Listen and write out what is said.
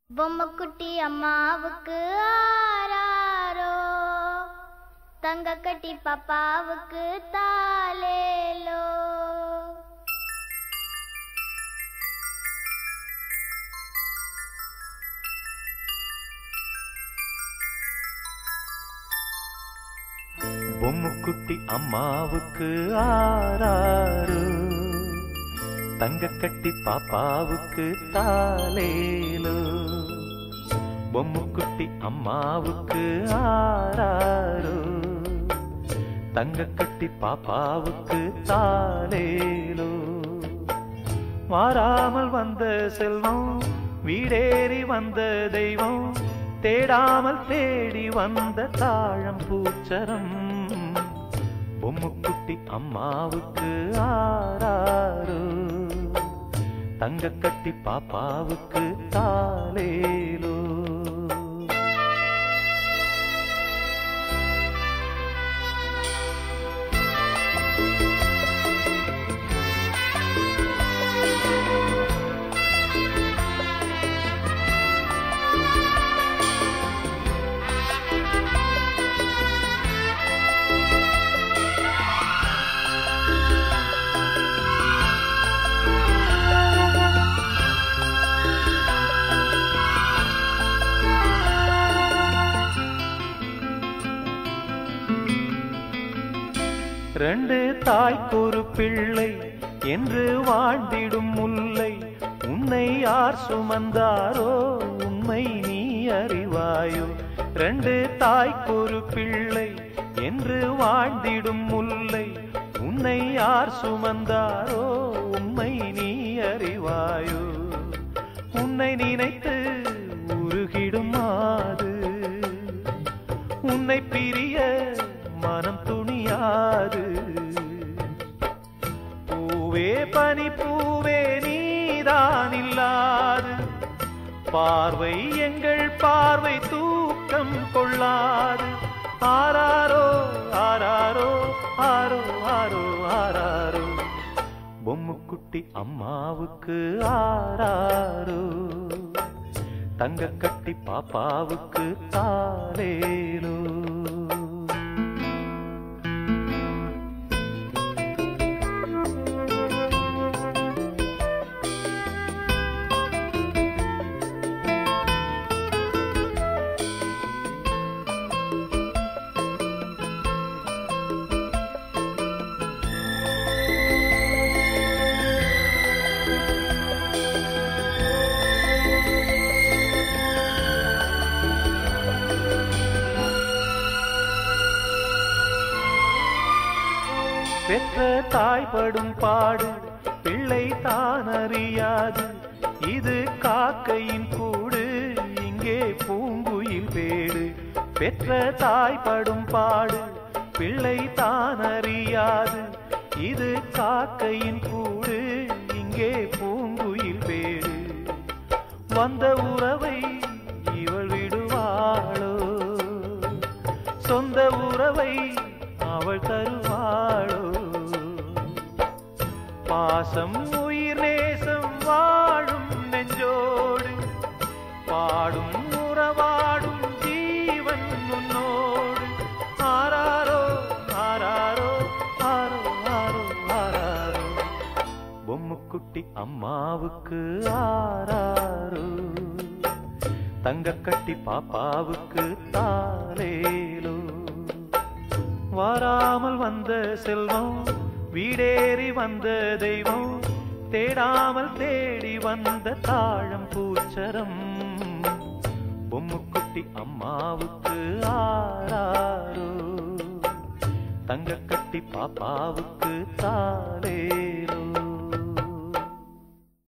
பொம்மைக்குட்டி அம்மாவுக்கு ஆராரோ தங்க கட்டி பாப்பாவுக்கு தாலேலோ பொம்முக்குட்டி அம்மாவுக்கு ஆராரு தங்க கட்டி பாப்பாவுக்கு தாலேலோ பொம்முக்குட்டி அம்மாவுக்கு ஆராரு தங்க கட்டி பாப்பாவுக்கு தாலேலோ மாறாமல் வந்த செல்வம் வீடேறி வந்த தெய்வம் தேடாமல் தேடி வந்த தாழம் பூச்சரம் பொம்முக்குட்டி அம்மாவுக்கு ஆராரு தங்க கட்டி பாப்பாவுக்கு தாலேலோ ரெண்டு தாய்க்கொரு பிள்ளை என்று வாழ்ந்திடும் முல்லை உன்னை யார் சுமந்தாரோ உண்மை நீ அறிவாயோ ரெண்டு தாய்க்கொரு பிள்ளை என்று வாழ்ந்திடும் முல்லை உன்னை யார் சுமந்தாரோ உண்மை நீ அறிவாயோ உன்னை நினைத்து உருகிடும் மாது உன்னை பிரிய மனம் துணியாது பூவே பனி பூவே நீதான் இல்லாது பார்வை எங்கள் பார்வை தூக்கம் கொள்ளாது ஆராரோ ஆராரோ ஆரோ ஆரோ ஆராரோ பொம்முக்குட்டி அம்மாவுக்கு ஆராரோ தங்க கட்டி பாப்பாவுக்கு தாலேலோ பெற்ற தாய்படும் பாடு பிள்ளை தான் அறியாது இது காக்கையின் கூடு இங்கே பூங்குயில் பேடு பெற்ற தாய்படும் பாடு பிள்ளை தான் அறியாது இது காக்கையின் கூடு இங்கே பூங்குயில் பேடு வந்த உறவை இவள் விடுவாளோ சொந்த உறவை அவள் தருவாளோ பாசம் உயிர் நேசம் வாழும் நெஞ்சோடு பாடும் உறவாடும் ஜீவன் உன்னோடு ஆராரோ ஆராரோ ஆரோ ஆரோ ஆராரோ பொம்முக்குட்டி அம்மாவுக்கு ஆராரோ தங்க கட்டி பாப்பாவுக்கு தாலேலோ வாராமல் வந்த செல்வம் வீடேறி வந்த தெய்வம் தேடாமல் தேடி வந்த தாழம் பூச்சரம் பொம்முக்குட்டி அம்மாவுக்கு ஆராரோ தங்க கட்டி பாப்பாவுக்கு தாலேலோ